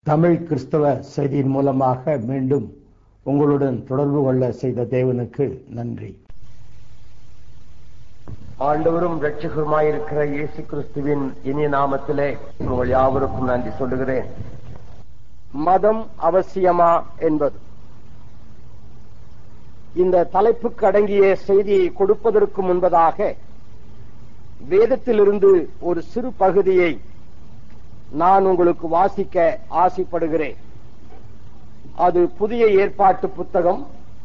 தமிழ் கிறிஸ்தவ செய்தியின் மூலமாக மீண்டும் உங்களுடன் தொடர்பு கொள்ள செய்த தேவனுக்கு நன்றி ஆண்டவரும் இரட்சகருமாயிருக்கிற இயேசு கிறிஸ்துவின் இனிய நாமத்திலே உங்கள் யாவருக்கும் நன்றி சொல்லுகிறேன் மதம் அவசியமா என்பது இந்த தலைப்புக்கு அடங்கிய செய்தியை கொடுப்பதற்கு முன்பதாக வேதத்திலிருந்து ஒரு சிறு பகுதியை நான் உங்களுக்கு வாசிக்க ஆசைப்படுகிறேன் அது புதிய ஏற்பாட்டு புத்தகம்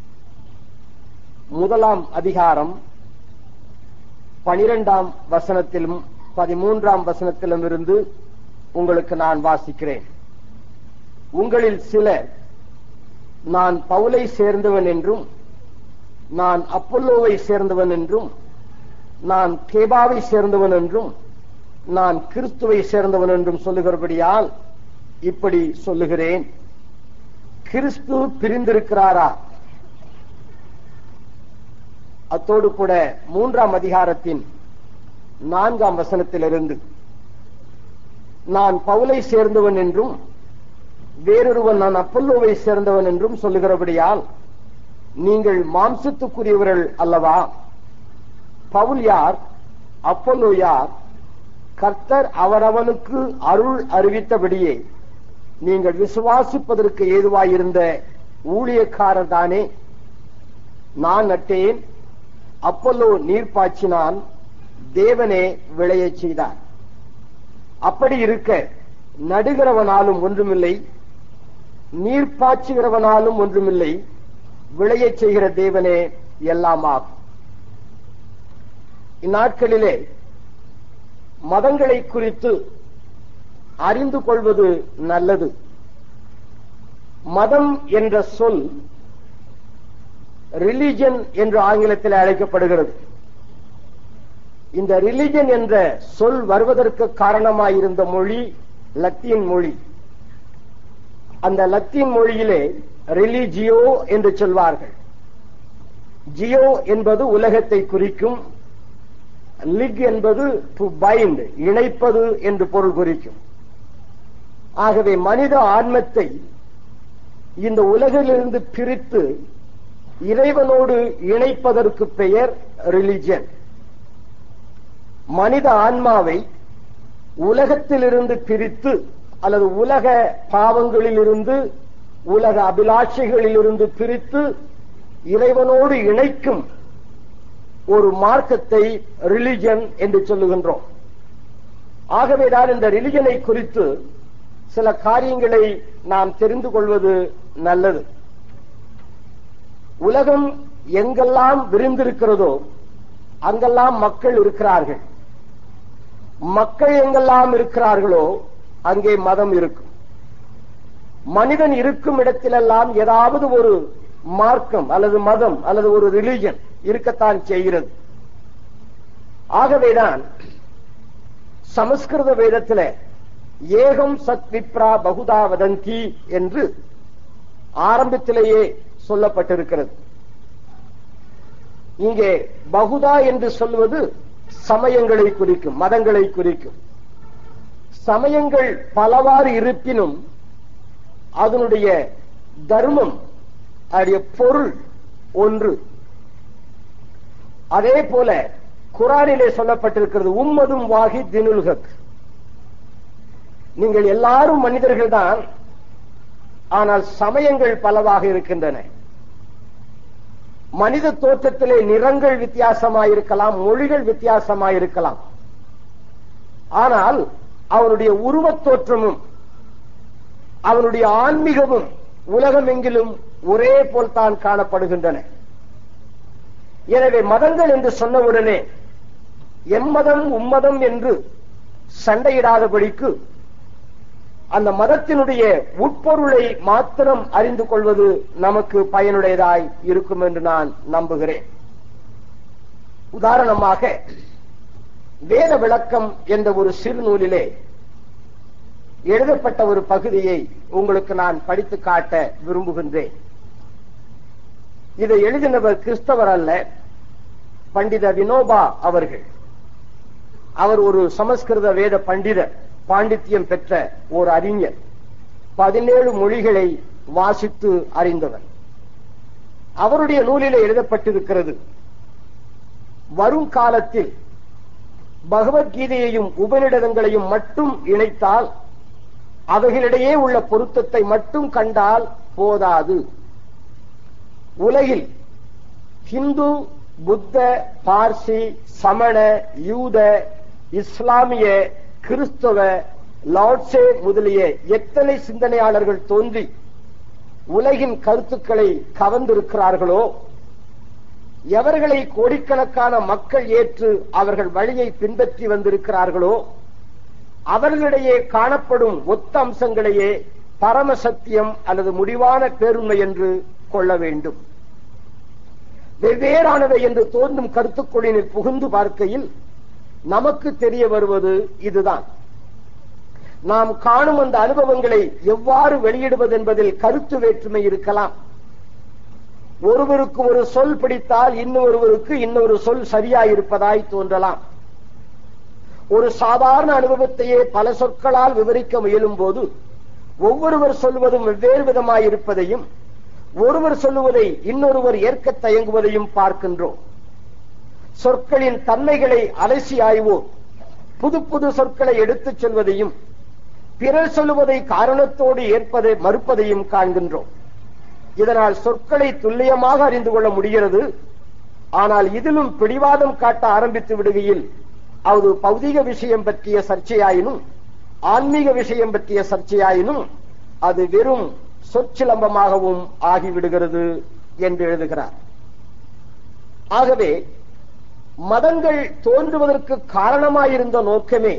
முதலாம் அதிகாரம் பனிரெண்டாம் வசனத்திலும் பதிமூன்றாம் வசனத்திலும் இருந்து உங்களுக்கு நான் வாசிக்கிறேன் உங்களில் சிலர் நான் பவுலை சேர்ந்தவன் என்றும் நான் அப்பல்லோவை சேர்ந்தவன் என்றும் நான் கேபாவை சேர்ந்தவன் என்றும் நான் கிறிஸ்துவை சேர்ந்தவன் என்றும் சொல்லுகிறபடியால் இப்படி சொல்லுகிறேன் கிறிஸ்து பிரிந்திருக்கிறாரா அத்தோடு கூட மூன்றாம் அதிகாரத்தின் நான்காம் வசனத்திலிருந்து நான் பவுலை சேர்ந்தவன் என்றும் வேறொருவன் நான் அப்பல்லோவை சேர்ந்தவன் என்றும் சொல்லுகிறபடியால் நீங்கள் மாம்சத்துக்குரியவர்கள் அல்லவா பவுல் யார் அப்பல்லோ யார் கர்த்தர் அவரவனுக்கு அருள் அறிவித்தபடியே நீங்கள் விசுவாசிப்பதற்கு ஏதுவாயிருந்த ஊழியக்காரர் தானே நான் நட்டேன் அப்பல்லோ நீர் பாய்ச்சினான் தேவனே விளையச் செய்தார் அப்படி இருக்க நடுகிறவனாலும் ஒன்றுமில்லை நீர் பாய்ச்சுகிறவனாலும் ஒன்றுமில்லை விளையச் செய்கிற தேவனே எல்லாமாகும் இந்நாட்களிலே மதங்களை குறித்து அறிந்து கொள்வது நல்லது மதம் என்ற சொல் ரிலிஜன் என்று ஆங்கிலத்தில் அழைக்கப்படுகிறது இந்த ரிலிஜன் என்ற சொல் வருவதற்கு காரணமாயிருந்த மொழி லத்தீன் மொழி அந்த லத்தீன் மொழியிலே ரிலிஜியோ என்று சொல்வார்கள் ஜியோ என்பது உலகத்தை குறிக்கும் லிக் என்பது டு பைண்ட் இணைப்பது என்று பொருள் குறிக்கும் ஆகவே மனித ஆன்மத்தை இந்த உலகிலிருந்து பிரித்து இறைவனோடு இணைப்பதற்கு பெயர் ரிலிஜன் மனித ஆன்மாவை உலகத்திலிருந்து பிரித்து அல்லது உலக பாவங்களிலிருந்து உலக அபிலாஷைகளிலிருந்து பிரித்து இறைவனோடு இணைக்கும் ஒரு மார்க்கத்தை ரிலிஜன் என்று சொல்லுகின்றோம் ஆகவேதான் இந்த ரிலிஜனை குறித்து சில காரியங்களை நாம் தெரிந்து கொள்வது நல்லது உலகம் எங்கெல்லாம் விரிந்திருக்கிறதோ அங்கெல்லாம் மக்கள் இருக்கிறார்கள் மக்கள் எங்கெல்லாம் இருக்கிறார்களோ அங்கே மதம் இருக்கும் மனிதன் இருக்கும் இடத்திலெல்லாம் ஏதாவது ஒரு மார்க்கம் அல்லது மதம் அல்லது ஒரு ரிலிஜன் இருக்கத்தான் செய்கிறது ஆகவேதான் சமஸ்கிருத வேதத்தில ஏகம் சத் விப்ரா பகுதா வதந்தி என்று ஆரம்பத்திலேயே சொல்லப்பட்டிருக்கிறது இங்கே பகுதா என்று சொல்வது சமயங்களை குறிக்கும் மதங்களை குறிக்கும் சமயங்கள் பலவாறு இருப்பினும் அதனுடைய தர்மம் அதனுடைய பொருள் ஒன்று அதே போல குரானிலே சொல்லப்பட்டிருக்கிறது உம்மதும் வாகி தினுல்கக் நீங்கள் எல்லாரும் மனிதர்கள் தான் ஆனால் சமயங்கள் பலவாக இருக்கின்றன மனித தோற்றத்திலே நிறங்கள் வித்தியாசமாயிருக்கலாம் மொழிகள் வித்தியாசமாயிருக்கலாம் ஆனால் அவனுடைய உருவத் தோற்றமும் அவனுடைய ஆன்மீகமும் உலகமெங்கிலும் ஒரே போல்தான் காணப்படுகின்றன எனவே மதங்கள் என்று சொன்னவுடனே எம்மதம் உம்மதம் என்று சண்டையிடாதபடிக்கு அந்த மதத்தினுடைய உட்பொருளை மாத்திரம் அறிந்து கொள்வது நமக்கு பயனுடையதாய் இருக்கும் என்று நான் நம்புகிறேன் உதாரணமாக வேத விளக்கம் என்ற ஒரு சிறு நூலிலே எழுதப்பட்ட ஒரு பகுதியை உங்களுக்கு நான் படித்து காட்ட விரும்புகின்றேன் இதை எழுதினவர் கிறிஸ்தவர் அல்ல பண்டித வினோபா அவர்கள் அவர் ஒரு சமஸ்கிருத வேத பண்டிதர் பாண்டித்யம் பெற்ற ஒரு அறிஞர் பதினேழு மொழிகளை வாசித்து அறிந்தவர் அவருடைய நூலிலே எழுதப்பட்டிருக்கிறது வரும் காலத்தில் பகவத்கீதையையும் உபநிடதங்களையும் மட்டும் இணைத்தால் அவைகளிடையே உள்ள பொருத்தத்தை மட்டும் கண்டால் போதாது உலகில் ஹிந்து புத்த பார்சி சமண யூத இஸ்லாமிய கிறிஸ்தவ லாட்சே முதலிய எத்தனை சிந்தனையாளர்கள் தோன்றி உலகின் கருத்துக்களை கவர்ந்திருக்கிறார்களோ எவர்களை கோடிக்கணக்கான மக்கள் ஏற்று அவர்கள் வழியை பின்பற்றி வந்திருக்கிறார்களோ அவர்களிடையே காணப்படும் ஒத்த அம்சங்களையே பரம சத்தியம் அல்லது முடிவான பேருண்மை என்று கொள்ள வேண்டும் வெவ்வேறானவை என்று தோன்றும் கருத்துக்கொழினில் புகுந்து பார்க்கையில் நமக்கு தெரிய வருவது இதுதான் நாம் காணும் அந்த அனுபவங்களை எவ்வாறு வெளியிடுவது என்பதில் கருத்து வேற்றுமை இருக்கலாம் ஒருவருக்கு ஒரு சொல் பிடித்தால் இன்னொருவருக்கு இன்னொரு சொல் சரியாயிருப்பதாய் தோன்றலாம் ஒரு சாதாரண அனுபவத்தையே பல சொற்களால் விவரிக்க முயலும் போது ஒவ்வொருவர் சொல்வதும் வெவ்வேறு விதமாயிருப்பதையும் ஒருவர் சொல்லுவதை இன்னொருவர் ஏற்க தயங்குவதையும் பார்க்கின்றோம் சொற்களின் தன்மைகளை அலசி ஆய்வோம் புது புது சொற்களை எடுத்துச் சொல்வதையும் பிறர் சொல்லுவதை காரணத்தோடு ஏற்பதை மறுப்பதையும் காண்கின்றோம் இதனால் சொற்களை துல்லியமாக அறிந்து கொள்ள முடிகிறது ஆனால் இதிலும் பிடிவாதம் காட்ட ஆரம்பித்து விடுகையில் அது பௌதிக விஷயம் பற்றிய சர்ச்சையாயினும் ஆன்மீக விஷயம் பற்றிய சர்ச்சையாயினும் அது வெறும் சொற்சிலம்பமாகவும் ஆகிவிடுகிறது என்று எழுதுகிறார் ஆகவே மதங்கள் தோன்றுவதற்கு காரணமாயிருந்த நோக்கமே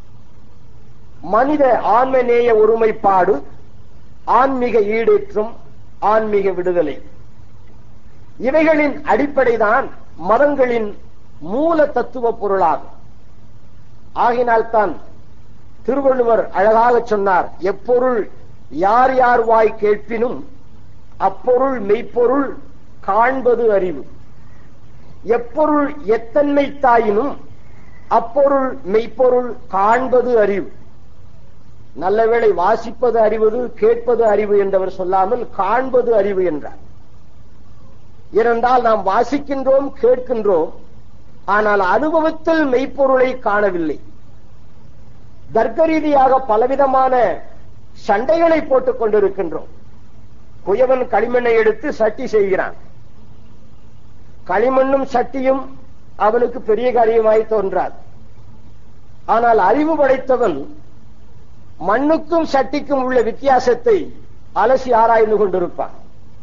மனித ஆன்மநேய ஒருமைப்பாடு ஆன்மீக ஈடேற்றம் ஆன்மீக விடுதலை இவைகளின் அடிப்படைதான் மதங்களின் மூல தத்துவ பொருளாகும் ஆகினால்தான் திருவள்ளுவர் அழகாக சொன்னார் எப்பொருள் யார் யார் வாய் கேட்பினும் அப்பொருள் மெய்ப்பொருள் காண்பது அறிவு எப்பொருள் எத்தன்மை தாயினும் அப்பொருள் மெய்ப்பொருள் காண்பது அறிவு நல்லவேளை வாசிப்பது அறிவது கேட்பது அறிவு என்றவர் சொல்லாமல் காண்பது அறிவு என்றார் ஏனென்றால் நாம் வாசிக்கின்றோம் கேட்கின்றோம் ஆனால் அனுபவத்தில் மெய்ப்பொருளை காணவில்லை தர்க்க ரீதியாக பலவிதமான சண்டைகளை போட்டுக் கொண்டிருக்கின்றோம் குயவன் களிமண்ணை எடுத்து சட்டி செய்கிறான் களிமண்ணும் சட்டியும் அவனுக்கு பெரிய காரியமாய் தோன்றாது ஆனால் அறிவு படைத்தவன் மண்ணுக்கும் சட்டிக்கும் உள்ள வித்தியாசத்தை அலசி ஆராய்ந்து கொண்டிருப்பான்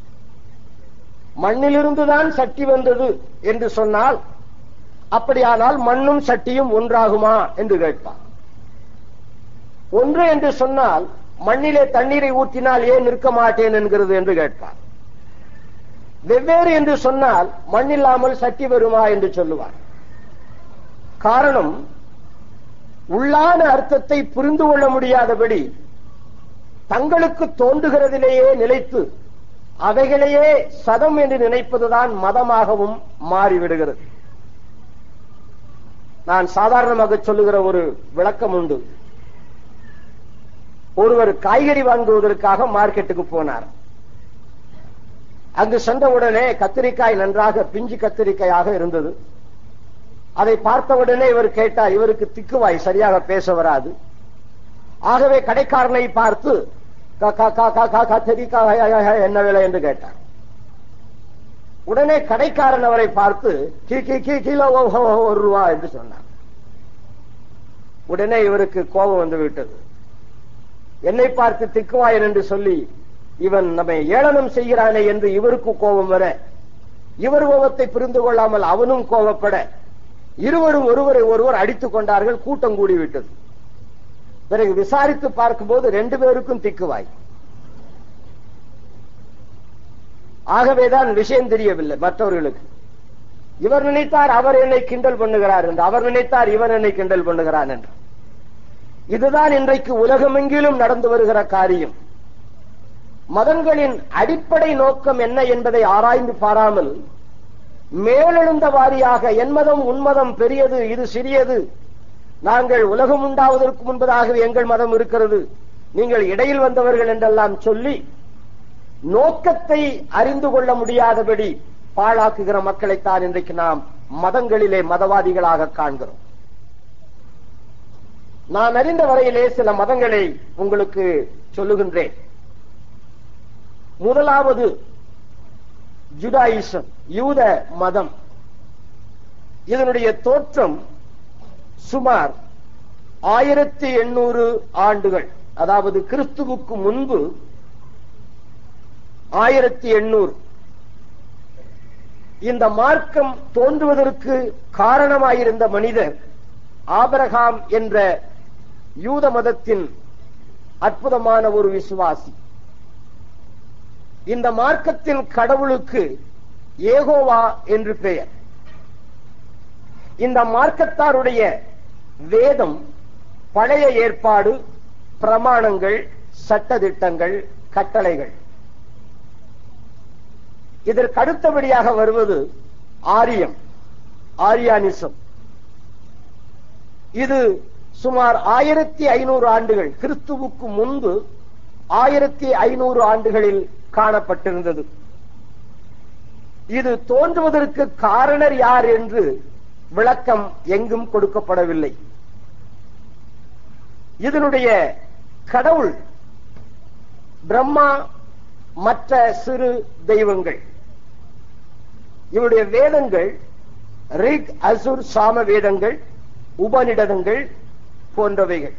மண்ணிலிருந்துதான் சட்டி வந்தது என்று சொன்னால் அப்படியானால் மண்ணும் சட்டியும் ஒன்றாகுமா என்று கேட்பான் ஒன்று என்று சொன்னால் மண்ணிலே தண்ணீரை ஊற்றினால் ஏன் நிற்க மாட்டேன் என்கிறது என்று கேட்பான் வெவ்வேறு என்று சொன்னால் மண்ணில்லாமல் சட்டி வருமா என்று சொல்லுவார் காரணம் உள்ளான அர்த்தத்தை புரிந்து கொள்ள முடியாதபடி தங்களுக்கு தோன்றுகிறதிலேயே நிலைத்து அவைகளையே சதம் என்று நினைப்பதுதான் மதமாகவும் மாறிவிடுகிறது நான் சாதாரணமாக சொல்லுகிற ஒரு விளக்கம் உண்டு ஒருவர் காய்கறி வாங்குவதற்காக மார்க்கெட்டுக்கு போனார் அங்கு சென்றவுடனே கத்திரிக்காய் நன்றாக பிஞ்சு கத்திரிக்காயாக இருந்தது அதை பார்த்தவுடனே இவர் கேட்டார் இவருக்கு திக்குவாய் சரியாக பேச வராது ஆகவே கடைக்காரனை பார்த்து கத்திரிக்காய் என்ன விலை என்று கேட்டார் உடனே கடைக்காரன் அவரை பார்த்து கீ கீ கீ கிலோ ஒரு ரூபா என்று சொன்னார் உடனே இவருக்கு கோபம் வந்து விட்டது என்னை பார்த்து திக்குவாயன் என்று சொல்லி இவன் நம்மை ஏளனம் செய்கிறானே என்று இவருக்கு கோபம் வர இவர் கோபத்தை புரிந்து கொள்ளாமல் அவனும் கோபப்பட இருவரும் ஒருவரை ஒருவர் அடித்துக் கொண்டார்கள் கூட்டம் கூடிவிட்டது பிறகு விசாரித்து பார்க்கும்போது ரெண்டு பேருக்கும் திக்குவாய் ஆகவேதான் விஷயம் தெரியவில்லை மற்றவர்களுக்கு இவர் நினைத்தார் அவர் என்னை கிண்டல் பண்ணுகிறார் என்று அவர் நினைத்தார் இவர் என்னை கிண்டல் பண்ணுகிறான் என்று இதுதான் இன்றைக்கு உலகமெங்கிலும் நடந்து வருகிற காரியம் மதங்களின் அடிப்படை நோக்கம் என்ன என்பதை ஆராய்ந்து பாராமல் மேலெழுந்த வாரியாக என் மதம் உன்மதம் பெரியது இது சிறியது நாங்கள் உலகம் உண்டாவதற்கு முன்பதாகவே எங்கள் மதம் இருக்கிறது நீங்கள் இடையில் வந்தவர்கள் என்றெல்லாம் சொல்லி நோக்கத்தை அறிந்து கொள்ள முடியாதபடி பாழாக்குகிற மக்களைத்தான் இன்றைக்கு நாம் மதங்களிலே மதவாதிகளாக காண்கிறோம் நான் அறிந்த வரையிலே சில மதங்களை உங்களுக்கு சொல்லுகின்றேன் முதலாவது ஜுடாயிசம் யூத மதம் இதனுடைய தோற்றம் சுமார் ஆயிரத்தி எண்ணூறு ஆண்டுகள் அதாவது கிறிஸ்துவுக்கு முன்பு ஆயிரத்தி எண்ணூறு இந்த மார்க்கம் தோன்றுவதற்கு காரணமாயிருந்த மனிதர் ஆபரகாம் என்ற யூத மதத்தின் அற்புதமான ஒரு விசுவாசி இந்த மார்க்கத்தின் கடவுளுக்கு ஏகோவா என்று பெயர் இந்த மார்க்கத்தாருடைய வேதம் பழைய ஏற்பாடு பிரமாணங்கள் சட்டதிட்டங்கள் கட்டளைகள் இதற்கு அடுத்தபடியாக வருவது ஆரியம் ஆரியானிசம் இது சுமார் ஆயிரத்தி ஐநூறு ஆண்டுகள் கிறிஸ்துவுக்கு முன்பு ஆயிரத்தி ஐநூறு ஆண்டுகளில் காணப்பட்டிருந்தது இது தோன்றுவதற்கு காரணர் யார் என்று விளக்கம் எங்கும் கொடுக்கப்படவில்லை இதனுடைய கடவுள் பிரம்மா மற்ற சிறு தெய்வங்கள் இவருடைய வேதங்கள் ரிக் அசுர் சாம வேதங்கள் உபநிடதங்கள் போன்றவைகள்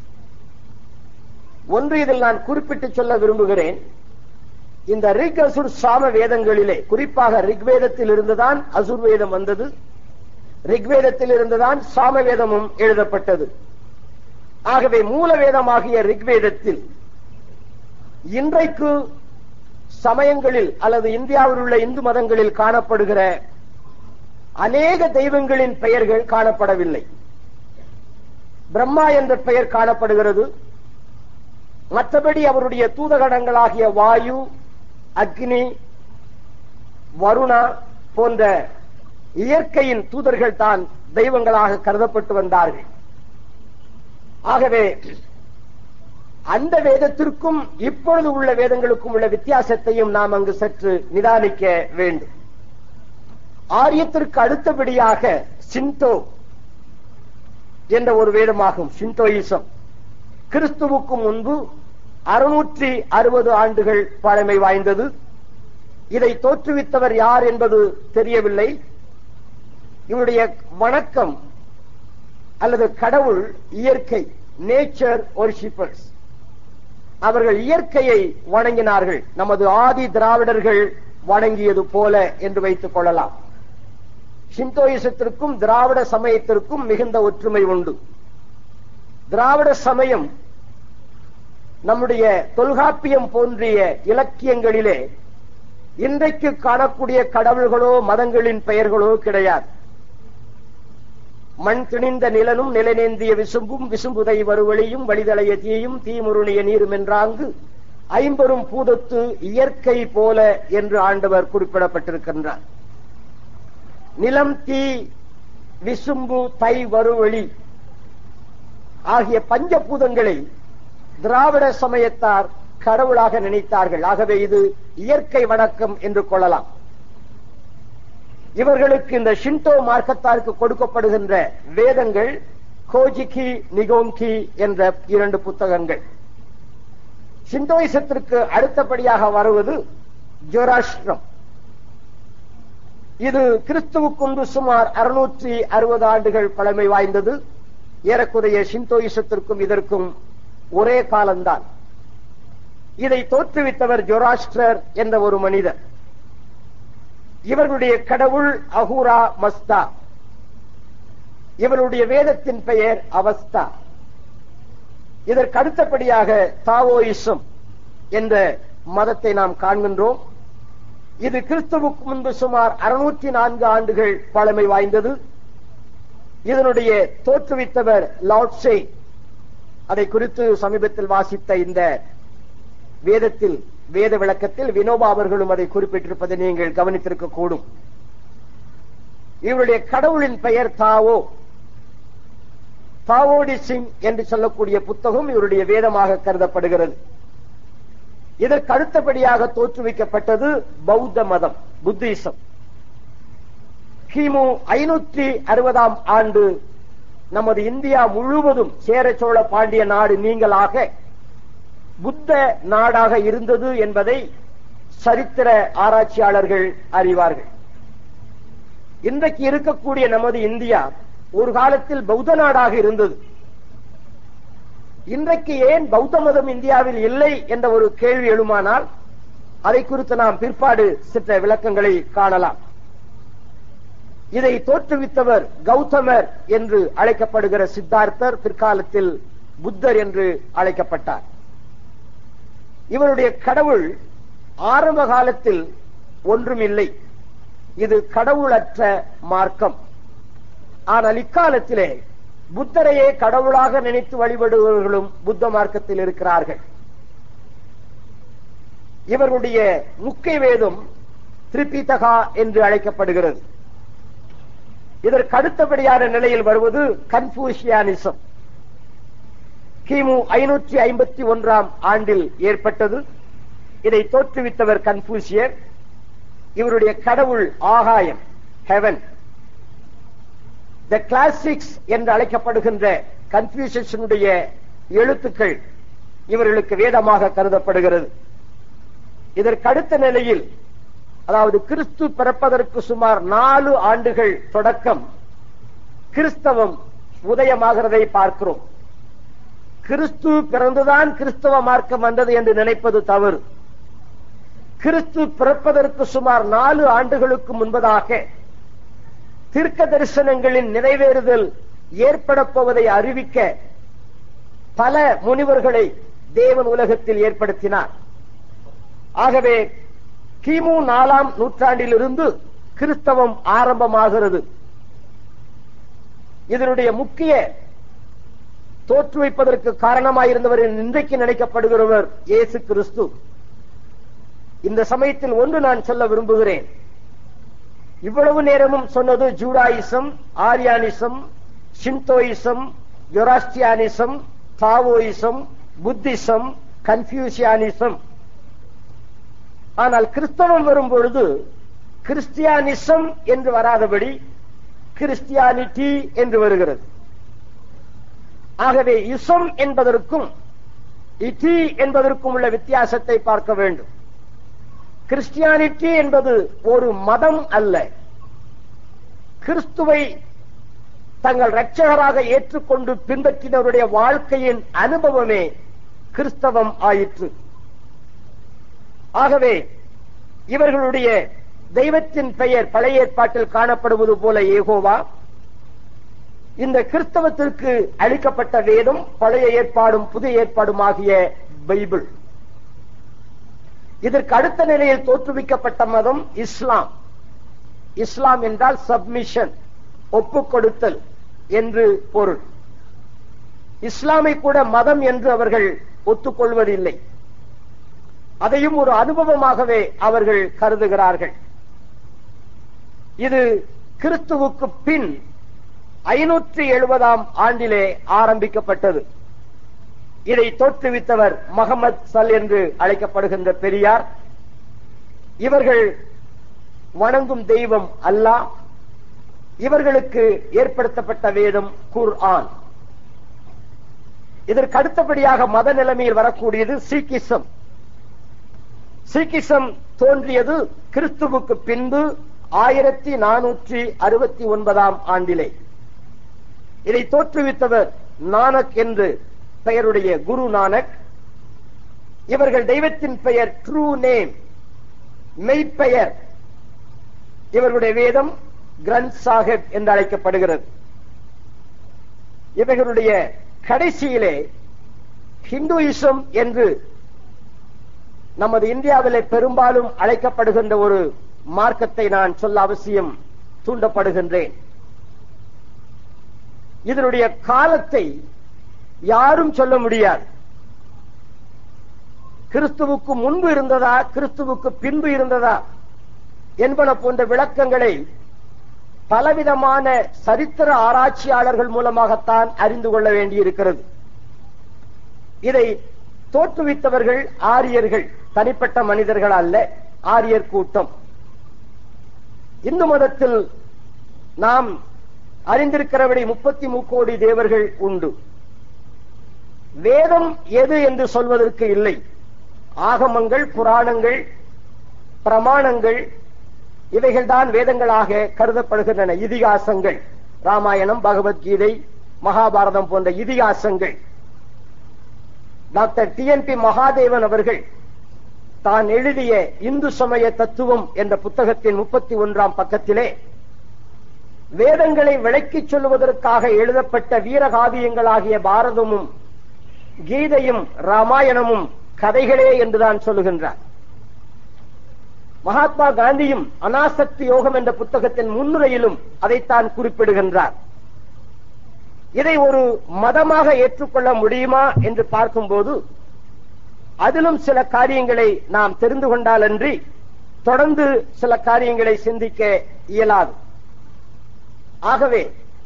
ஒன்று இதில் நான் குறிப்பிட்டு சொல்ல விரும்புகிறேன் இந்த ரிக் அசுர் சாம வேதங்களிலே குறிப்பாக ரிக்வேதத்தில் இருந்துதான் அசுர் வேதம் வந்தது ரிக்வேதத்தில் இருந்துதான் சாம வேதமும் எழுதப்பட்டது ஆகவே மூல வேதமாகிய ரிக்வேதத்தில் இன்றைக்கு சமயங்களில் அல்லது இந்தியாவில் உள்ள இந்து மதங்களில் காணப்படுகிற அநேக தெய்வங்களின் பெயர்கள் காணப்படவில்லை பிரம்மா என்ற பெயர் காணப்படுகிறது மற்றபடி அவருடைய தூதகடங்களாகிய வாயு அக்னி வருணா போன்ற இயற்கையின் தூதர்கள் தான் தெய்வங்களாக கருதப்பட்டு வந்தார்கள் ஆகவே அந்த வேதத்திற்கும் இப்பொழுது உள்ள வேதங்களுக்கும் உள்ள வித்தியாசத்தையும் நாம் அங்கு சற்று நிதானிக்க வேண்டும் ஆரியத்திற்கு அடுத்தபடியாக சிந்தோ என்ற ஒரு வேதமாகும் சிந்தோயிசம் கிறிஸ்துவுக்கு முன்பு அறுநூற்றி அறுபது ஆண்டுகள் பழமை வாய்ந்தது இதை தோற்றுவித்தவர் யார் என்பது தெரியவில்லை இவருடைய வணக்கம் அல்லது கடவுள் இயற்கை நேச்சர் ஒர்ஷிப்பர்ஸ் அவர்கள் இயற்கையை வணங்கினார்கள் நமது ஆதி திராவிடர்கள் வணங்கியது போல என்று வைத்துக் கொள்ளலாம் ஷிந்தோயிசத்திற்கும் திராவிட சமயத்திற்கும் மிகுந்த ஒற்றுமை உண்டு திராவிட சமயம் நம்முடைய தொல்காப்பியம் போன்றிய இலக்கியங்களிலே இன்றைக்கு காணக்கூடிய கடவுள்களோ மதங்களின் பெயர்களோ கிடையாது மண் திணிந்த நிலனும் நிலநேந்திய விசும்பும் விசும்புதை வருவழியும் வழிதலைய தீயும் தீமுருணிய நீரும் என்றாங்கு ஐம்பெரும் பூதத்து இயற்கை போல என்று ஆண்டவர் குறிப்பிடப்பட்டிருக்கின்றார் நிலம் தீ விசும்பு தை வருவழி ஆகிய பஞ்சபூதங்களை திராவிட சமயத்தார் கடவுளாக நினைத்தார்கள் ஆகவே இது இயற்கை வணக்கம் என்று கொள்ளலாம் இவர்களுக்கு இந்த ஷின்டோ மார்க்கத்தாருக்கு கொடுக்கப்படுகின்ற வேதங்கள் கோஜிகி நிகோங்கி என்ற இரண்டு புத்தகங்கள் ஷிண்டோயிசத்திற்கு அடுத்தபடியாக வருவது ஜோராஷ்டிரம் இது கிறிஸ்துவுக்கு முன்பு சுமார் அறுநூற்றி அறுபது ஆண்டுகள் பழமை வாய்ந்தது ஏறக்குறைய ஷிந்தோயிசத்திற்கும் இதற்கும் ஒரே காலம்தான் இதை தோற்றுவித்தவர் ஜொராஸ்டர் என்ற ஒரு மனிதர் இவர்களுடைய கடவுள் அஹூரா மஸ்தா இவருடைய வேதத்தின் பெயர் அவஸ்தா இதற்கு அடுத்தபடியாக தாவோயிசம் என்ற மதத்தை நாம் காண்கின்றோம் இது கிறிஸ்துவுக்கு முன்பு சுமார் அறுநூற்றி நான்கு ஆண்டுகள் பழமை வாய்ந்தது இதனுடைய தோற்றுவித்தவர் லாட்ஸே அதை குறித்து சமீபத்தில் வாசித்த இந்த வேதத்தில் வேத விளக்கத்தில் வினோபா அவர்களும் அதை குறிப்பிட்டிருப்பதை நீங்கள் கவனித்திருக்க கூடும் இவருடைய கடவுளின் பெயர் தாவோ தாவோடிசிங் என்று சொல்லக்கூடிய புத்தகம் இவருடைய வேதமாக கருதப்படுகிறது இதற்கு அடுத்தபடியாக தோற்றுவிக்கப்பட்டது பௌத்த மதம் புத்திசம் கிமு ஐநூற்றி அறுபதாம் ஆண்டு நமது இந்தியா முழுவதும் சேர சோழ பாண்டிய நாடு நீங்களாக புத்த நாடாக இருந்தது என்பதை சரித்திர ஆராய்ச்சியாளர்கள் அறிவார்கள் இன்றைக்கு இருக்கக்கூடிய நமது இந்தியா ஒரு காலத்தில் பௌத்த நாடாக இருந்தது இன்றைக்கு ஏன் பௌத்த மதம் இந்தியாவில் இல்லை என்ற ஒரு கேள்வி எழுமானால் அதை குறித்து நாம் பிற்பாடு சிற்ற விளக்கங்களை காணலாம் இதை தோற்றுவித்தவர் கௌதமர் என்று அழைக்கப்படுகிற சித்தார்த்தர் பிற்காலத்தில் புத்தர் என்று அழைக்கப்பட்டார் இவருடைய கடவுள் ஆரம்ப காலத்தில் ஒன்றும் இல்லை இது கடவுளற்ற மார்க்கம் ஆனால் இக்காலத்திலே புத்தரையே கடவுளாக நினைத்து வழிபடுபவர்களும் புத்த மார்க்கத்தில் இருக்கிறார்கள் இவர்களுடைய முக்கிய வேதம் திரிபிதகா என்று அழைக்கப்படுகிறது இதற்கு அடுத்தபடியான நிலையில் வருவது கன்பூசியானிசம் கிமு ஐநூற்றி ஐம்பத்தி ஒன்றாம் ஆண்டில் ஏற்பட்டது இதை தோற்றுவித்தவர் கன்பூசியர் இவருடைய கடவுள் ஆகாயம் ஹெவன் த கிளாசிக்ஸ் என்று அழைக்கப்படுகின்ற கன்ஃபியூஷனுடைய எழுத்துக்கள் இவர்களுக்கு வேதமாக கருதப்படுகிறது இதற்கு அடுத்த நிலையில் அதாவது கிறிஸ்து பிறப்பதற்கு சுமார் நாலு ஆண்டுகள் தொடக்கம் கிறிஸ்தவம் உதயமாகிறதை பார்க்கிறோம் கிறிஸ்து பிறந்துதான் கிறிஸ்தவ மார்க்கம் வந்தது என்று நினைப்பது தவறு கிறிஸ்து பிறப்பதற்கு சுமார் நாலு ஆண்டுகளுக்கு முன்பதாக தீர்க்க தரிசனங்களின் நிறைவேறுதல் ஏற்பட போவதை அறிவிக்க பல முனிவர்களை தேவன் உலகத்தில் ஏற்படுத்தினார் ஆகவே கிமு நாலாம் நூற்றாண்டிலிருந்து கிறிஸ்தவம் ஆரம்பமாகிறது இதனுடைய முக்கிய தோற்றுவிப்பதற்கு காரணமாயிருந்தவர் இன்றைக்கு நினைக்கப்படுகிறவர் இயேசு கிறிஸ்து இந்த சமயத்தில் ஒன்று நான் சொல்ல விரும்புகிறேன் இவ்வளவு நேரமும் சொன்னது Judaism Aryanism Shintoism Zoroastrianism Taoism Buddhism Confucianism ஆனால் கிறிஸ்தவம் வரும் பொழுது கிறிஸ்டியானிசம் என்று வராதபடி கிறிஸ்டியானிட்டி என்று வருகிறது ஆகவே இசம் என்பதற்கும் இட்டி என்பதற்கும் உள்ள வித்தியாசத்தை பார்க்க வேண்டும் கிறிஸ்டியானிட்டி என்பது ஒரு மதம் அல்ல கிறிஸ்துவை தங்கள் இரட்சகராக ஏற்றுக்கொண்டு பின்பற்றினருடைய வாழ்க்கையின் அனுபவமே கிறிஸ்தவம் ஆயிற்று ஆகவே இவர்களுடைய தெய்வத்தின் பெயர் பழைய ஏற்பாட்டில் காணப்படுவது போல ஏகோவா இந்த கிறிஸ்தவத்திற்கு அளிக்கப்பட்ட வேதம் பழைய ஏற்பாடும் புதிய ஏற்பாடும் ஆகிய பைபிள் இதற்கு அடுத்த நிலையில் தோற்றுவிக்கப்பட்ட மதம் இஸ்லாம் இஸ்லாம் என்றால் சப்மிஷன் ஒப்புக் கொடுத்தல் என்று பொருள் இஸ்லாமை கூட மதம் என்று அவர்கள் ஒத்துக்கொள்வதில்லை அதையும் ஒரு அனுபவமாகவே அவர்கள் கருதுகிறார்கள் இது கிறிஸ்துவுக்கு பின் ஐநூற்றி எழுபதாம் ஆண்டிலே ஆரம்பிக்கப்பட்டது இதை தோற்றுவித்தவர் மகமது சல் என்று அழைக்கப்படுகின்ற பெரியார் இவர்கள் வணங்கும் தெய்வம் அல்லாஹ் இவர்களுக்கு ஏற்படுத்தப்பட்ட வேதம் குர் ஆன் இதற்கு அடுத்தபடியாக மத நிலைமையில் வரக்கூடியது சீக்கிசம் சீக்கிசம் தோன்றியது கிறிஸ்துவுக்கு பின்பு ஆயிரத்தி நானூற்றி அறுபத்தி ஒன்பதாம் ஆண்டிலே இதை தோற்றுவித்தவர் நானக் என்று பெயருடைய குரு நானக் இவர்கள் தெய்வத்தின் பெயர் ட்ரூ நேம் மெய்ப்பெயர் இவர்களுடைய வேதம் கிரந்த் சாஹிப் என்று அழைக்கப்படுகிறது இவர்களுடைய கடைசியிலே ஹிந்துயிசம் என்று நமது இந்தியாவிலே பெரும்பாலும் அழைக்கப்படுகின்ற ஒரு மார்க்கத்தை நான் சொல்ல அவசியம் தூண்டப்படுகின்றேன் இதனுடைய காலத்தை யாரும் சொல்ல முடியாது கிறிஸ்துவுக்கு முன்பு இருந்ததா கிறிஸ்துவுக்கு பின்பு இருந்ததா என்பன போன்ற விளக்கங்களை பலவிதமான சரித்திர ஆராய்ச்சியாளர்கள் மூலமாகத்தான் அறிந்து கொள்ள வேண்டியிருக்கிறது இதை தோற்றுவித்தவர்கள் ஆரியர்கள் தனிப்பட்ட மனிதர்கள் அல்ல ஆரியர் கூட்டம் இந்து மதத்தில் நாம் அறிந்திருக்கிறபடி முப்பத்தி முக்கோடி தேவர்கள் உண்டு வேதம் எது என்று சொல்வதற்கு இல்லை ஆகமங்கள் புராணங்கள் பிரமாணங்கள் இவைகள்தான் வேதங்களாக கருதப்படுகின்றன இதிகாசங்கள் ராமாயணம் பகவத்கீதை மகாபாரதம் போன்ற இதிகாசங்கள் doctor T N P Mahadevan அவர்கள் தான் எழுதிய இந்து சமய தத்துவம் என்ற புத்தகத்தின் முப்பத்தி ஒன்றாம் பக்கத்திலே வேதங்களை விளக்கிச் சொல்லுவதற்காக எழுதப்பட்ட வீரகாவியங்களாகிய பாரதமும் கீதையும் ராமாயணமும் கதைகளே என்றுதான் சொல்லுகின்றார் மகாத்மா காந்தியும் அனாசக்தி யோகம் என்ற புத்தகத்தின் முன்னுரையிலும் அதைத்தான் குறிப்பிடுகின்றார் இதை ஒரு மதமாக ஏற்றுக்கொள்ள முடியுமா என்று பார்க்கும்போது அதிலும் சில காரியங்களை நாம் தெரிந்து கொண்டாலன்றி தொடர்ந்து சில காரியங்களை சிந்திக்க இயலாது ஆகவே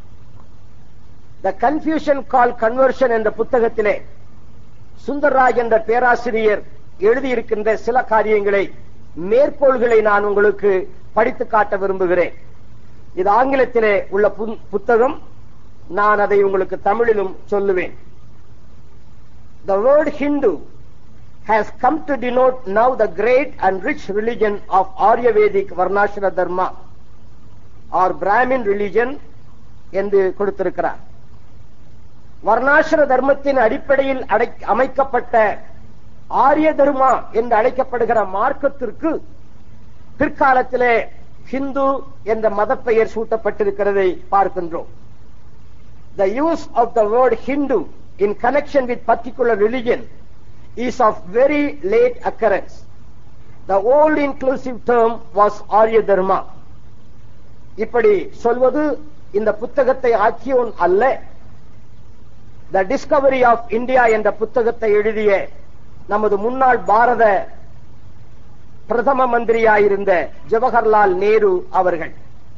த கன்ஃபியூஷன் கால் கன்வர்ஷன் என்ற புத்தகத்திலே சுந்தர்ராஜ் என்ற பேராசிரியர் எழுதியிருக்கின்ற சில காரியங்களை மேற்கோள்களை நான் உங்களுக்கு படித்து காட்ட விரும்புகிறேன் இது ஆங்கிலத்திலே உள்ள புத்தகம் நான் அதை உங்களுக்கு தமிழிலும் சொல்லுவேன் The word Hindu has come to denote now the great and rich religion of Aryavedic Varnashra Dharma or Brahmin religion என்று கொடுத்திருக்கிறார் வர்ணாசிர தர்மத்தின் அடிப்படையில் அமைக்கப்பட்ட ஆரிய தர்மா என்று அழைக்கப்படுகிற மார்க்கத்திற்கு பிற்காலத்திலே ஹிந்து என்ற மதப்பெயர் சூட்டப்பட்டிருக்கிறதை பார்க்கின்றோம் The use of the word Hindu in connection with particular religion is of very late occurrence. The old inclusive term was Arya Dharma. இப்படி சொல்வது இந்த புத்தகத்தை ஆக்கியோன் அல்ல த டிஸ்கவரி ஆஃப் இந்தியா என்ற புத்தகத்தை எழுதிய நமது முன்னாள் பாரத பிரதம மந்திரியாயிருந்த ஜவஹர்லால் நேரு அவர்கள்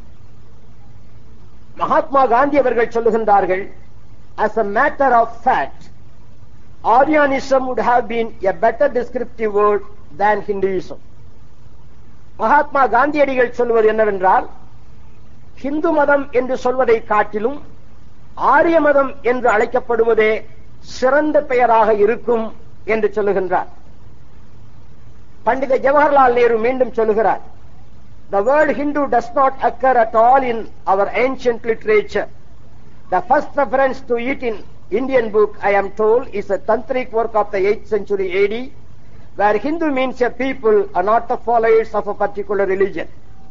மகாத்மா காந்தி அவர்கள் சொல்லுகின்றார்கள் as a matter of fact Aryanism would have been a better descriptive word than Hinduism Mahatma காந்தியடிகள் சொல்வது என்னவென்றால் ஹிந்து மதம் என்று சொல்வதை காட்டிலும் ஆரிய மதம் என்று அழைக்கப்படுவதே சிறந்த பெயராக இருக்கும் என்று சொல்லுகின்றார் பண்டித ஜவஹர்லால் நேரு மீண்டும் சொல்லுகிறார் The word Hindu does not occur at all in our ancient literature. The first reference to it in Indian book, I am told, is a tantric work of the 8th century AD, where Hindu means a people are not the followers of a particular religion.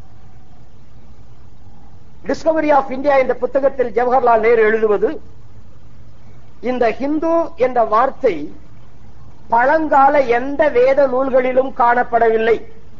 Discovery of India என்ற புத்தகத்தில் ஜவஹர்லால் நேரு எழுதுவது இந்த ஹிந்து என்ற வார்த்தை பழங்கால எந்த வேத நூல்களிலும் காணப்படவில்லை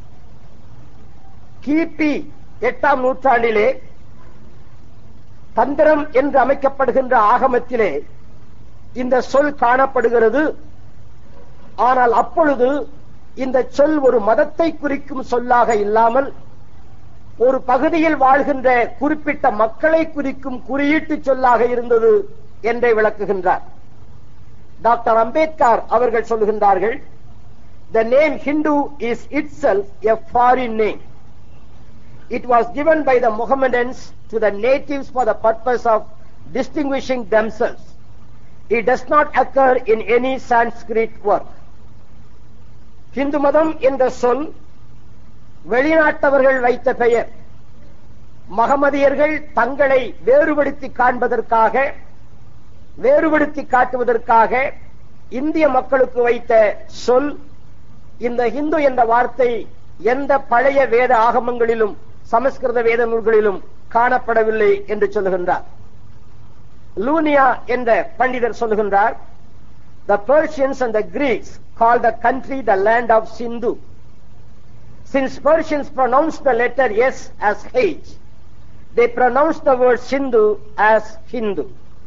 கிபி எட்டாம் நூற்றாண்டிலே தந்திரம் என்று அமைக்கப்படுகின்ற ஆகமத்திலே இந்த சொல் காணப்படுகிறது ஆனால் அப்பொழுது இந்த சொல் ஒரு மதத்தை குறிக்கும் சொல்லாக இல்லாமல் ஒரு பகுதியில் வாழ்கின்ற குறிப்பிட்ட மக்களை குறிக்கும் குறியீட்டு சொல்லாக இருந்தது என்றே விளக்குகின்றார் டாக்டர் அம்பேத்கர் அவர்கள் சொல்லுகின்றார்கள் the name Hindu is itself a foreign name It was given by the Mohammedans to the natives for the purpose of distinguishing themselves. It does not occur in any Sanskrit work. Hindu மதம் என்ற சொல் வெளிநாட்டவர்கள் வைத்த பெயர் மகமதியர்கள் தங்களை வேறுபடுத்தி காண்பதற்காக வேறுபடுத்தி காட்டுவதற்காக இந்திய மக்களுக்கு வைத்த சொல் இந்த ஹிந்து என்ற வார்த்தை எந்த பழைய வேத ஆகமங்களிலும் சமஸ்கிருத வேத நூல்களிலும் காணப்படவில்லை என்று சொல்லுகின்றார் லூனியா என்ற பண்டிதர் சொல்லுகின்றார் The Persians and the Greeks call the country the land of Sindhu. Since Persians pronounce the letter S as H, they pronounce the word Sindhu as Hindu.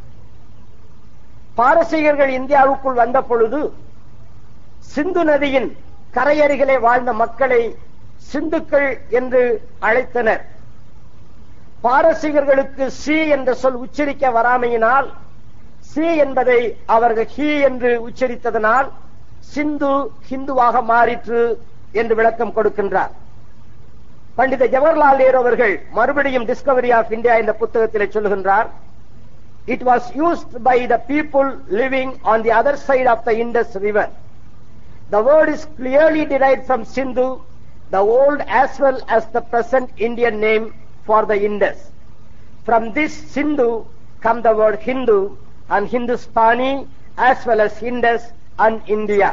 பாரசீகர்கள் இந்தியாவுக்குள் வந்த பொழுது சிந்து நதியின் கரையருகிலே வாழ்ந்த மக்களை சிந்துக்கள் என்று அழைத்தனர் பாரசீகர்களுக்கு சி என்ற சொல் உச்சரிக்க வராமையினால் சி என்பதை அவர்கள் ஹி என்று உச்சரித்ததனால் சிந்து ஹிந்துவாக மாறிற்று என்று விளக்கம் கொடுக்கின்றார் பண்டித ஜவஹர்லால் நேரு அவர்கள் மறுபடியும் டிஸ்கவரி ஆஃப் இந்தியா என்ற புத்தகத்திலே சொல்லுகின்றார் it was used by the people living on the other side of the Indus river the word is clearly derived from Sindhu the old as well as the present Indian name for the Indus. From this Sindhu come the word Hindu and Hindustani as well as Indus and India.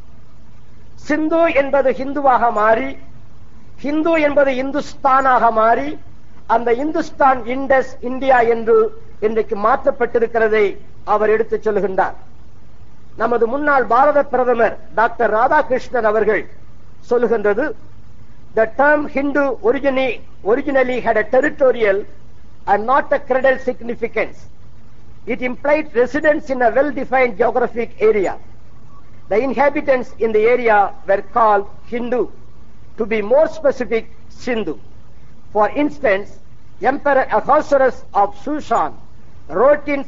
Sindhu என்பது ஹிந்துவாக மாறி ஹிந்து என்பது இந்துஸ்தானாக மாறி அந்த Hindustan Indies India என்று இன்றைக்கு மாற்றப்பட்டிருக்கிறதை அவர் எடுத்துச் சொல்கின்றார் நமது முன்னாள் பாரத பிரதமர் டாக்டர் ராதாகிருஷ்ணன் அவர்கள் சொல்லுகின்றது the term Hindu originally, originally had a territorial and not a cradle significance. It implied residence in a well-defined geographic area. The inhabitants in the area were called Hindu. To be more specific, Sindhu. For instance, Emperor Ahasuerus of Shushan wrote in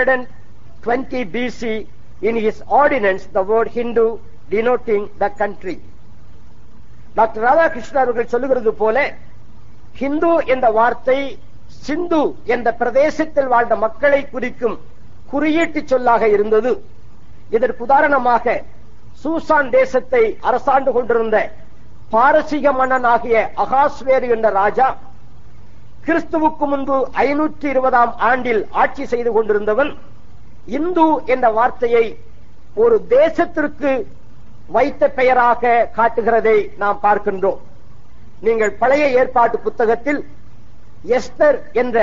520 BC in his ordinance the word Hindu denoting the country. Doctor Radhakrishnan அவர்கள் சொல்லுகிறது போல ஹிந்து என்ற வார்த்தை சிந்து என்ற பிரதேசத்தில் வாழ்ந்த மக்களை குறிக்கும் குறியீட்டு சொல்லாக இருந்தது இதற்கு உதாரணமாக சூசான் தேசத்தை அரசாண்டு கொண்டிருந்த பாரசீக மன்னன் ஆகிய அகாஸ்வேரு என்ற ராஜா கிறிஸ்துவுக்கு முன்பு ஐநூற்றி இருபதாம் ஆண்டில் ஆட்சி செய்து கொண்டிருந்தவன் இந்து என்ற வார்த்தையை ஒரு தேசத்திற்கு வைத்த பெயராக காட்டுகிறதை நாம் பார்க்கின்றோம் நீங்கள் பழைய ஏற்பாட்டு புத்தகத்தில் எஸ்தர் என்ற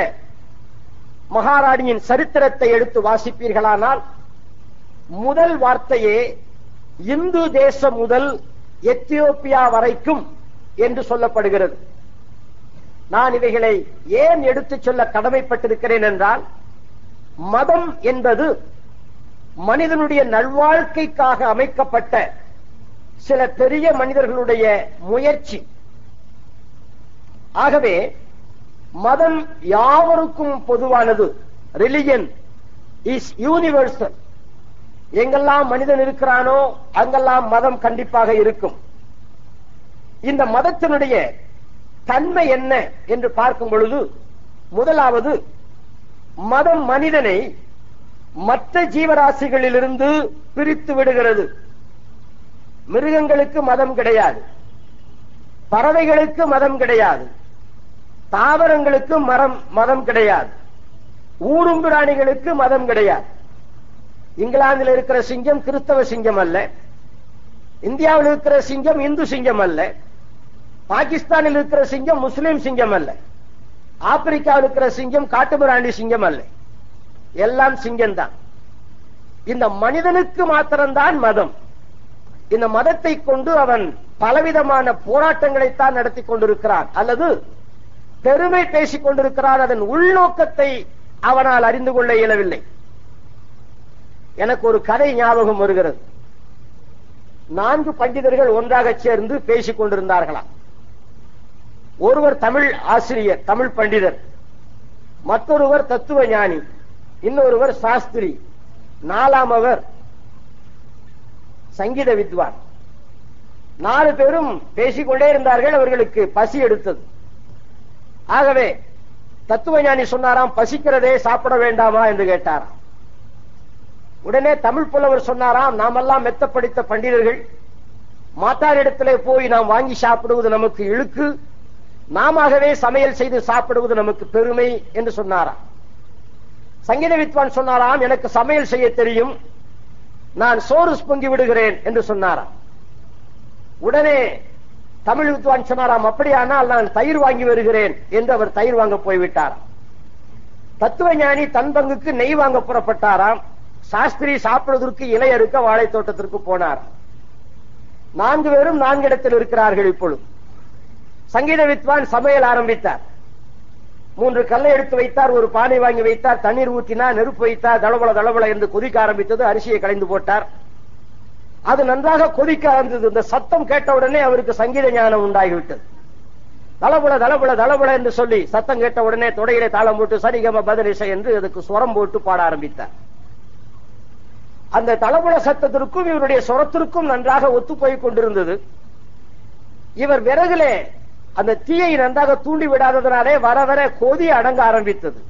மகாராணியின் சரித்திரத்தை எடுத்து வாசிப்பீர்களானால் முதல் வார்த்தையே இந்து தேசம் முதல் எத்தியோப்பியா வரைக்கும் என்று சொல்லப்படுகிறது நான் இவைகளை ஏன் எடுத்துச் சொல்ல கடமைப்பட்டிருக்கிறேன் என்றால் மதம் என்பது மனிதனுடைய நல்வாழ்க்கைக்காக அமைக்கப்பட்ட சில பெரிய மனிதர்களுடைய முயற்சி ஆகவே மதம் யாவருக்கும் பொதுவானது ரிலிஜன் இஸ் யூனிவர்சல் எங்கெல்லாம் மனிதன் இருக்கிறானோ அங்கெல்லாம் மதம் கண்டிப்பாக இருக்கும் இந்த மதத்தினுடைய தன்மை என்ன என்று பார்க்கும் பொழுது முதலாவது மதம் மனிதனை மற்ற ஜீவராசிகளிலிருந்து பிரித்து விடுகிறது மிருகங்களுக்கு மதம் கிடையாது பறவைகளுக்கு மதம் கிடையாது தாவரங்களுக்கு மரம் மதம் கிடையாது ஊரும்பிராணிகளுக்கு மதம் கிடையாது இங்கிலாந்தில் இருக்கிற சிங்கம் கிறிஸ்தவ சிங்கம் அல்ல இந்தியாவில் இருக்கிற சிங்கம் இந்து சிங்கம் அல்ல பாகிஸ்தானில் இருக்கிற சிங்கம் முஸ்லிம் சிங்கம் அல்ல ஆப்பிரிக்காவில் இருக்கிற சிங்கம் காட்டுமிராண்டி சிங்கம் அல்ல எல்லாம் சிங்கம் தான் இந்த மனிதனுக்கு மாத்திரம்தான் மதம் இந்த மதத்தை கொண்டு அவன் பலவிதமான போராட்டங்களைத்தான் நடத்தி கொண்டிருக்கிறான் அல்லது பெருமை பேசிக் கொண்டிருக்கிறான் அதன் உள்நோக்கத்தை அவனால் அறிந்து கொள்ள இயலவில்லை எனக்கு ஒரு கதை ஞாபகம் வருகிறது நான்கு பண்டிதர்கள் ஒன்றாக சேர்ந்து பேசிக் கொண்டிருந்தார்களாம் ஒருவர் தமிழ் ஆசிரியர் தமிழ் பண்டிதர் மற்றொருவர் தத்துவ ஞானி இன்னொருவர் சாஸ்திரி நாலாம் அவர் சங்கீத வித்வான் நாலு பேரும் பேசிக்கொண்டே இருந்தார்கள் அவர்களுக்கு பசி எடுத்தது ஆகவே தத்துவ ஞானி சொன்னாராம் பசிக்கிறதே சாப்பிட வேண்டாமா என்று கேட்டாராம் உடனே தமிழ் புலவர் சொன்னாராம் நாமெல்லாம் மெத்த படித்த பண்டிதர்கள் மாத்தாரிடத்திலே போய் நாம் வாங்கி சாப்பிடுவது நமக்கு இழுக்கு நாமவே சமையல் செய்து சாப்பிடுவது நமக்கு பெருமை என்று சொன்னாராம் சங்கீத வித்வான் சொன்னாராம் எனக்கு சமையல் செய்ய தெரியும் நான் சோறு பொங்கி விடுகிறேன் என்று சொன்னாராம் உடனே தமிழ் வித்வான் சொன்னாராம் அப்படியானால் நான் தயிர் வாங்கி வருகிறேன் என்று அவர் தயிர் வாங்க போய்விட்டாராம் தத்துவ ஞானி தன் பங்குக்கு நெய் வாங்க புறப்பட்டாராம் சாஸ்திரி சாப்பிடுவதற்கு இலை அறுக்க வாழை தோட்டத்திற்கு போனார் நான்கு பேரும் நான்கு இடத்தில் இருக்கிறார்கள் இப்பொழுது சங்கீத வித்வான் சமையல் ஆரம்பித்தார் மூன்று கல்லை எடுத்து வைத்தார் ஒரு பானை வாங்கி வைத்தார் தண்ணீர் ஊற்றினார் நெருப்பு வைத்தார் தளபல தளபல என்று கொதிக்க ஆரம்பித்தது அரிசியை கலைந்து போட்டார் அது நன்றாக கொதிக்க ஆரம்பித்தது இந்த சத்தம் கேட்டவுடனே அவருக்கு சங்கீத ஞானம் உண்டாகிவிட்டது தளபுல தளபுல தளபுல என்று சொல்லி சத்தம் கேட்ட உடனே தொடையிலே தாளம் போட்டு சரிகம பதிலிசை என்று அதுக்கு சுரம் போட்டு பாட ஆரம்பித்தார் அந்த தளபுல சத்தத்திற்கும் இவருடைய சுரத்திற்கும் நன்றாக ஒத்து போய் கொண்டிருந்தது இவர் விறகுலே அந்த தீயை நன்றாக தூண்டி விடாததனாலே வர வர கொதி அடங்க ஆரம்பித்தது